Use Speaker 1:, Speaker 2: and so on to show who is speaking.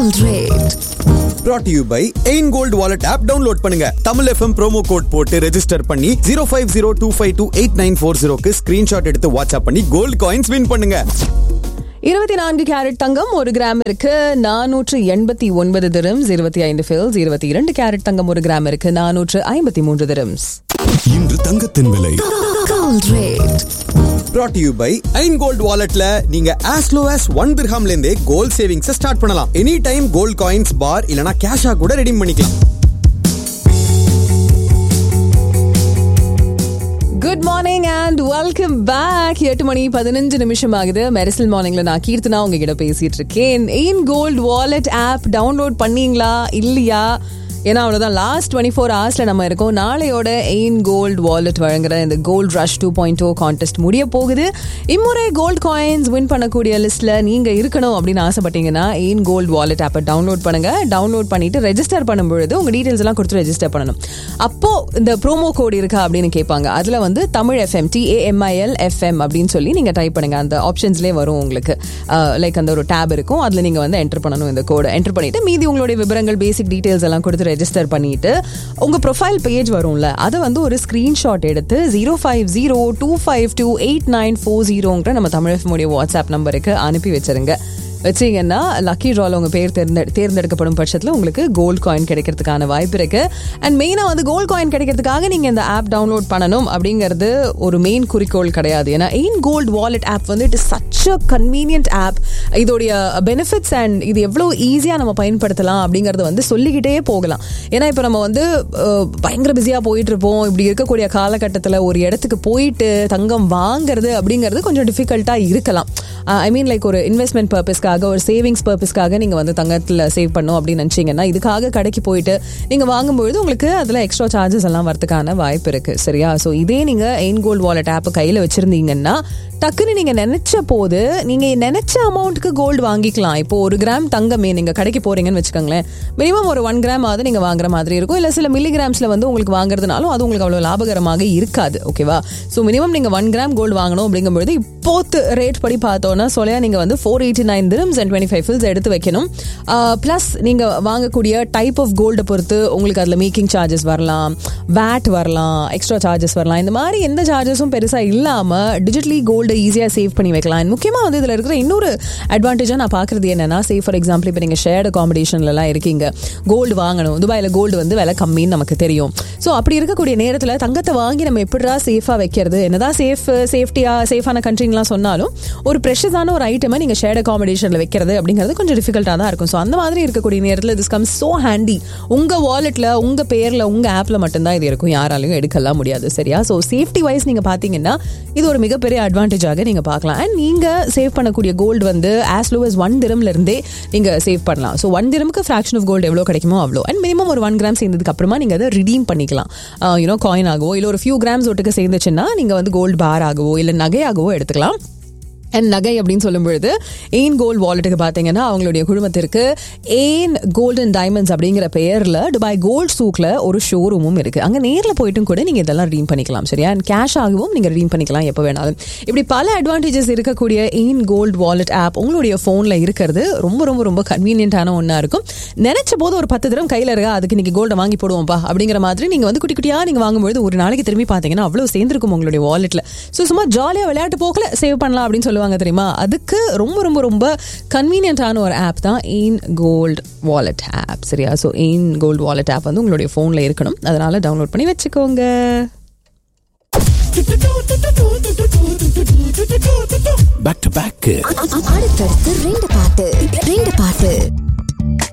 Speaker 1: Gold rate.
Speaker 2: brought to you by Ain gold wallet app download பண்ணுங்க Tamil FM promo code போட்டு register பண்ணி zero five zero two five two eight nine four ஜீரோக்கு screenshot எடுத்து WhatsApp பண்ணி gold coins win பண்ணுங்க
Speaker 3: இருபத்தி நான்கு carrot தங்கம் ஒரு கிராம் இருக்கு நானூற்று எண்பத்தி ஒன்பது திரம்ஸ் இருபத்தி ஐந்து ஃபில்ஸ் இருபத்தி இரண்டு கேரட் தங்கம் ஒரு கிராம் இருக்கு நானூற்று ஐம்பத்தி மூன்று திரம்ஸ்
Speaker 4: இன்று தங்கத்தின் விலை
Speaker 1: Gold rate.
Speaker 2: brought to you by Ain gold வாலெட்ல நீங்க as low as ஒன் திர்ஹாம்ல இருந்தே கோல்ட் சேவிங்ஸ் ஸ்டார்ட் பண்ணலாம் any time gold coins bar இல்லனா கேஷா கூட ரெடீம் பண்ணிக்கலாம்
Speaker 3: good morning and welcome back எட்டு மணி பதினஞ்சு நிமிஷம் ஆகுது மெரிசல் மார்னிங்ல நான் கீர்த்தனா உங்ககிட்ட பேசிட்டு இருக்கேன் Ain gold wallet app download பண்ணீங்களா இல்லையா ஏன்னா அவ்வளோதான் லாஸ்ட் டுவெண்ட்டி ஃபோர் ஹவர்ஸில் நம்ம இருக்கோம் நாளையோட எயின் கோல்ட் வாலெட் வழங்குற இந்த gold rush two point two contest முடிய போகுது இம்முறை கோல்ட் காயின்ஸ் வின் பண்ணக்கூடிய லிஸ்ட்டில் நீங்கள் இருக்கணும் அப்படின்னு ஆசைப்பட்டீங்கன்னா எயின் கோல்ட் வாலெட் ஆப்பை டவுன்லோட் பண்ணுங்க டவுன்லோட் பண்ணிட்டு ரெஜிஸ்டர் பண்ணும்பொழுது உங்கள் டீட்டெயில்ஸ் எல்லாம் கொடுத்து ரெஜிஸ்டர் பண்ணணும் அப்போ இந்த ப்ரோமோ கோட் இருக்கா அப்படின்னு கேட்பாங்க அதில் வந்து தமிழ் எஃப்எம் டிஏஎம்ஐஎல் எஃப்எம் அப்படின்னு சொல்லி நீங்கள் டைப் பண்ணுங்க அந்த ஆப்ஷன்ஸ்லேயே வரும் உங்களுக்கு லைக் அந்த ஒரு டேப் இருக்கும் அதில் நீங்கள் வந்து என்டர் பண்ணணும் இந்த கோடை என்டர் பண்ணிட்டு மீதி உங்களுடைய விவரங்கள் பேசிக் டீட்டெயில்ஸ் எல்லாம் கொடுத்து ரெஜிஸ்டர் பண்ணிட்டு உங்கள் ப்ரொஃபைல் பேஜ் வரும்ல அதை வந்து ஒரு ஸ்க்ரீன்ஷாட் எடுத்து zero five zero two five two eight nine four ஜீரோங்கிற நம்ம தமிழ் எஃப்எம் உடைய வாட்ஸ்அப் நம்பருக்கு அனுப்பி வச்சிருங்க வச்சீங்கன்னா லக்கி ட்ரால உங்க பேர் தேர்ந்த தேர்ந்தெடுக்கப்படும் பட்சத்தில் உங்களுக்கு கோல்ட் காயின் கிடைக்கிறதுக்கான வாய்ப்பு இருக்கு அண்ட் மெயினாக வந்து கோல்ட் காயின் கிடைக்கிறதுக்காக நீங்க இந்த ஆப் டவுன்லோட் பண்ணணும் அப்படிங்கிறது ஒரு மெயின் குறிக்கோள் கிடையாது ஏன்னா எயின் கோல்ட் வாலெட் ஆப் வந்து it is such a convenient app இதோடைய பெனிஃபிட்ஸ் அண்ட் இது எவ்வளோ ஈஸியாக நம்ம பயன்படுத்தலாம் அப்படிங்கறத வந்து சொல்லிக்கிட்டே போகலாம் ஏன்னா இப்போ நம்ம வந்து அஹ், பயங்கர பிஸியாக போயிட்டு இருப்போம் இப்படி இருக்கக்கூடிய காலகட்டத்தில் ஒரு இடத்துக்கு போயிட்டு தங்கம் வாங்குறது அப்படிங்கிறது கொஞ்சம் டிஃபிகல்ட்டாக இருக்கலாம் ஐ மீன் லைக் ஒரு இன்வெஸ்ட்மெண்ட் பர்பஸ்க்காக ஒரு சேவிங்ஸ் பர்பஸ்க்காக நீங்கள் வந்து தங்கத்தில் சேவ் பண்ணும் அப்படின்னு நினச்சிங்கன்னா இதுக்காக கடைக்கு போயிட்டு நீங்கள் வாங்கும்பொழுது உங்களுக்கு அதில் எக்ஸ்ட்ரா சார்ஜஸ் எல்லாம் வரதுக்கான வாய்ப்பு இருக்குது சரியா ஸோ இதே நீங்கள் எயின் கோல்ட் வாலெட் ஆப் கையில் வச்சுருந்தீங்கன்னா டக்குன்னு நீங்கள் நினச்ச போது நீங்கள் நினச்ச அமௌண்ட்டுக்கு கோல்டு வாங்கிக்கலாம் இப்போ ஒரு கிராம் தங்கமே நீங்கள் கடைக்கு போகிறீங்கன்னு வச்சுக்கோங்களேன் மினிமம் ஒரு ஒன் கிராம் ஆகுது நீங்கள் வாங்குற மாதிரி இருக்கும் இல்லை சில மில்லிகிராம்ஸில் வந்து உங்களுக்கு வாங்குறதுனாலும் அது உங்களுக்கு அவ்வளோ லாபகரமாக இருக்காது ஓகேவா ஸோ மினிமம் நீங்கள் ஒன் கிராம் கோல்டு வாங்கணும் அப்படிங்கும்பொழுது இப்போத்து ரேட் படி பார்த்தோன்னா சொல்லையா நீங்கள் வந்து four eighty nine dirhams and twenty five fils எடுத்து வைக்கணும் ப்ளஸ் நீங்கள் வாங்கக்கூடிய டைப் ஆஃப் கோல்டை பொறுத்து உங்களுக்கு அதில் மேக்கிங் சார்ஜஸ் வரலாம் வேட் வரலாம் எக்ஸ்ட்ரா சார்ஜஸ் வரலாம் இந்த மாதிரி எந்த சார்ஜஸும் பெருசாக இல்லாமல் டிஜிட்டலி கோல்டை ஈஸியாக சேவ் பண்ணி வைக்கலாம் And முக்கியமா வந்து இதில் இருக்கிற இன்னொரு அட்வான்டேஜாக நான் பார்க்குறது என்னன்னா சே ஃபார் எக்ஸாம்பிள் இப்போ நீங்கள் ஷேர்டு அகாமடேஷன்லலாம் இருக்கீங்க கோல்டு வாங்கணும் துபாயில் கோல்டு வந்து விலை கம்மின்னு நமக்கு தெரியும் ஸோ அப்படி இருக்கக்கூடிய நேரத்தில் தங்கத்தை வாங்கி நம்ம எப்படிடா சேஃபாக வைக்கிறது என்னதான் சேஃப் சேஃப்டியாக சேஃபான கண்ட்ரின்லாம் சொன்னாலும் ஒரு ப்ரெஷஸான ஒரு ஐட்டமை நீங்கள் ஷேர்ட் அகாமடேஷனில் வைக்கிறது அப்படிங்கிறது கொஞ்சம் டிஃபிகல்ட்டாக தான் இருக்கும் ஸோ அந்த மாதிரி இருக்கக்கூடிய நேரத்தில் திஸ் கம் ஸோ ஹேண்டி உங்கள் வாலெட்டில் உங்கள் பேரில் உங்கள் ஆப்பில் மட்டும்தான் இது இருக்கும் யாராலையும் எடுக்கலாம் முடியாது சரியா ஸோ சேஃப்டி வைஸ் நீங்கள் பார்த்தீங்கன்னா இது ஒரு மிகப்பெரிய அட்வான்டேஜாக நீங்கள் பார்க்கலாம் அண்ட் நீங்கள் சேவ் பண்ணக்கூடிய கோல்டு வந்து ஆஸ் லோ as ஒன் திரம்ல இருந்தே நீங்கள் சேவ் பண்ணலாம் ஸோ ஒன் திரமுக்கு ஃப்ராக்ஷன் ஆஃப் கோல்டு எவ்வளோ கிடைக்குமோ அவ்வளோ அண்ட் மினிமம் ஒரு ஒன் கிராம் சேர்ந்ததுக்கு அப்புறமா நீங்கள் அதை ரிடீம் பண்ணிக்கலாம் யூனோ காயின் ஆகவோ இல்லை ஒரு ஃபியூ கிராம்ஸ் ஒட்டுக்கு சேர்ந்துச்சுன்னா நீங்கள் வந்து கோல்டு பார் ஆகவோ இல்லை நகையாகவோ எடுத்துக்கலாம் அண்ட் நகை அப்படின்னு சொல்லும் பொழுது ஏன் கோல்ட் வாலெட்டுக்கு பார்த்தீங்கன்னா அவங்களுடைய குழுமத்திற்கு ஏன் கோல்டன் டைமண்ட்ஸ் அப்படிங்கிற பெயரில் துபாய் கோல்ட் சூக்கில் ஒரு ஷோரூமும் இருக்கு அங்கே நேரில் போயிட்டும் கூட நீங்கள் இதெல்லாம் ரீம் பண்ணிக்கலாம் சரியா அண்ட் கேஷ் ஆகவும் நீங்கள் ரீம் பண்ணிக்கலாம் எப்போ வேணாலும் இப்படி பல அட்வான்டேஜஸ் இருக்கக்கூடிய ஏன் கோல்ட் வாலெட் ஆப் உங்களுடைய ஃபோனில் இருக்கிறது ரொம்ப ரொம்ப ரொம்ப கன்வீனியன்ட்டான ஒன்றா இருக்கும் நினைச்ச போது ஒரு பத்து தினம் கையில் இருக்கா அதுக்கு இன்னைக்கு கோல்டை வாங்கி போடுவோம்ப்பா அப்படிங்கிற மாதிரி நீங்கள் வந்து குட்டி குட்டியாக நீங்கள் வாங்கும்போது ஒரு நாளைக்கு திரும்பி பார்த்தீங்கன்னா அவ்வளோ சேர்ந்துருக்கும் உங்களுடைய வாலெட்டில் ஸோ சும்மா ஜாலியாக விளையாட்டு போக்கில் சேவ் பண்ணலாம் அப்படின்னு சொல்லுவாங்க தெரியுமா அதுக்கு ரொம்ப ரொம்ப ரொம்ப கன்வீனியன்ட்டான ஒரு ஆப் தான் எயின் கோல்ட் வாலெட் ஆப் சரியா so Ain gold wallet app வந்து உங்களுடைய ஃபோனில் இருக்கணும் அதனால டவுன்லோட் பண்ணி வச்சுக்கோங்க
Speaker 4: பேக் டு பேக்
Speaker 1: அடுத்தடுத்து ரெண்டு பாட்டு ரெண்டு பாட்டு